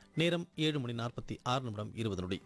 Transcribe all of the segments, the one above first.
நேரம் ஏழு மணி நாற்பத்தி ஆறு நிமிடம் இருபது நொடி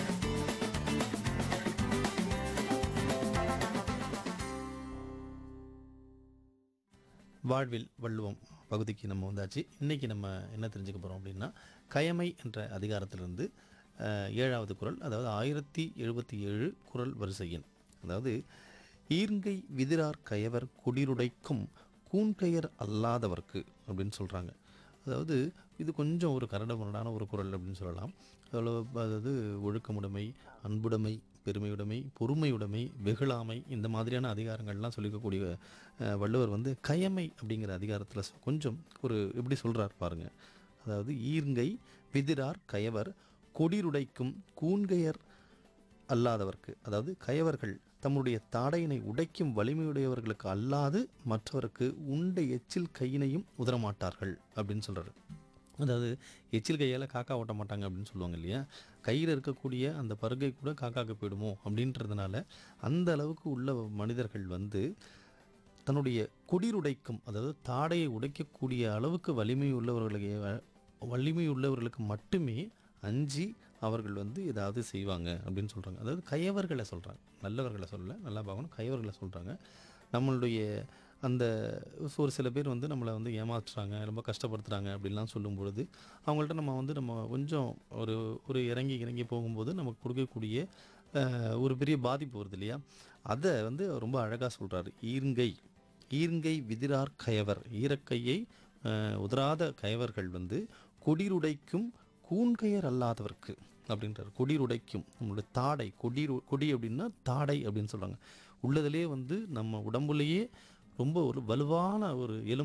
வாழ்வில் வள்ளுவம் பகுதிக்கு நம்ம வந்தாச்சு இன்றைக்கி நம்ம என்ன தெரிஞ்சுக்க போகிறோம் அப்படின்னா கயமை என்ற அதிகாரத்திலிருந்து அஹ், ஏழாவது குறள் அதாவது ஆயிரத்தி எழுபத்தி ஏழு குறள் வரிசை எண் அதாவது ஈர்ங்கை விதிரார் கயவர் குடிருடைக்கும் கூன்கயர் அல்லாதவர்க்கு அப்படின்னு சொல்கிறாங்க அதாவது இது கொஞ்சம் ஒரு கரடமுரடான ஒரு குறள் அப்படின்னு சொல்லலாம் அதில் அதாவது ஒழுக்கமுடைமை அன்புடைமை பெருமையுடைமை பொறுமையுடைமை வெகுளாமை இந்த மாதிரியான அதிகாரங்கள்லாம் சொல்லிக்கக்கூடிய அஹ், வள்ளுவர் வந்து கயமை அப்படிங்கிற அதிகாரத்தில் கொஞ்சம் ஒரு எப்படி சொல்கிறார் பாருங்க அதாவது ஈர்ங்கை விதிரார் கயவர் கொடிருடைக்கும் கூன்கையர் அல்லாதவர்க்கு அதாவது கயவர்கள் தம்முடைய தாடையினை உடைக்கும் வலிமையுடையவர்களுக்கு அல்லாது மற்றவருக்கு உண்ட எச்சில் கையினையும் உதரமாட்டார்கள் அப்படின்னு சொல்றாரு அதாவது எச்சில் கையால் காக்கா ஓட்ட மாட்டாங்க அப்படின்னு சொல்லுவாங்க இல்லையா கையில் இருக்கக்கூடிய அந்த பருகை கூட காக்காக்கு போயிடுமோ அப்படின்றதுனால அந்த அளவுக்கு உள்ள மனிதர்கள் வந்து தன்னுடைய குடிருடைக்கும் அதாவது தாடையை உடைக்கக்கூடிய அளவுக்கு வலிமை உள்ளவர்களுக்கு வலிமை உள்ளவர்களுக்கு மட்டுமே அஞ்சி அவர்கள் வந்து ஏதாவது செய்வாங்க அப்படின்னு சொல்கிறாங்க அதாவது கயவர்களை சொல்கிறாங்க நல்லவர்களை சொல்லல நல்லா பார்க்கணும் கயவர்களை சொல்கிறாங்க நம்மளுடைய அந்த ஒரு சில பேர் வந்து நம்மளை வந்து ஏமாற்றுறாங்க ரொம்ப கஷ்டப்படுத்துகிறாங்க அப்படின்லாம் சொல்லும் பொழுது அவங்கள்ட்ட நம்ம வந்து நம்ம கொஞ்சம் ஒரு ஒரு இறங்கி இறங்கி போகும்போது நமக்கு கொடுக்கக்கூடிய அஹ், ஒரு பெரிய பாதிப்பு வருது இல்லையா அதை வந்து ரொம்ப அழகாக சொல்கிறாரு ஈர்ங்கை ஈர்ங்கை விதிரார் கயவர் ஈரக்கையை அஹ், உதராத கயவர்கள் வந்து கொடிருடைக்கும் கூன்கையர் அல்லாதவர்க்கு அப்படின்றார் கொடிருடைக்கும் நம்மளுடைய தாடை கொடி கொடி அப்படின்னா தாடை அப்படின்னு சொல்கிறாங்க உள்ளதிலே வந்து நம்ம உடம்புலேயே ரொம்ப ஒரு வலுவான ஒரு எலும்பு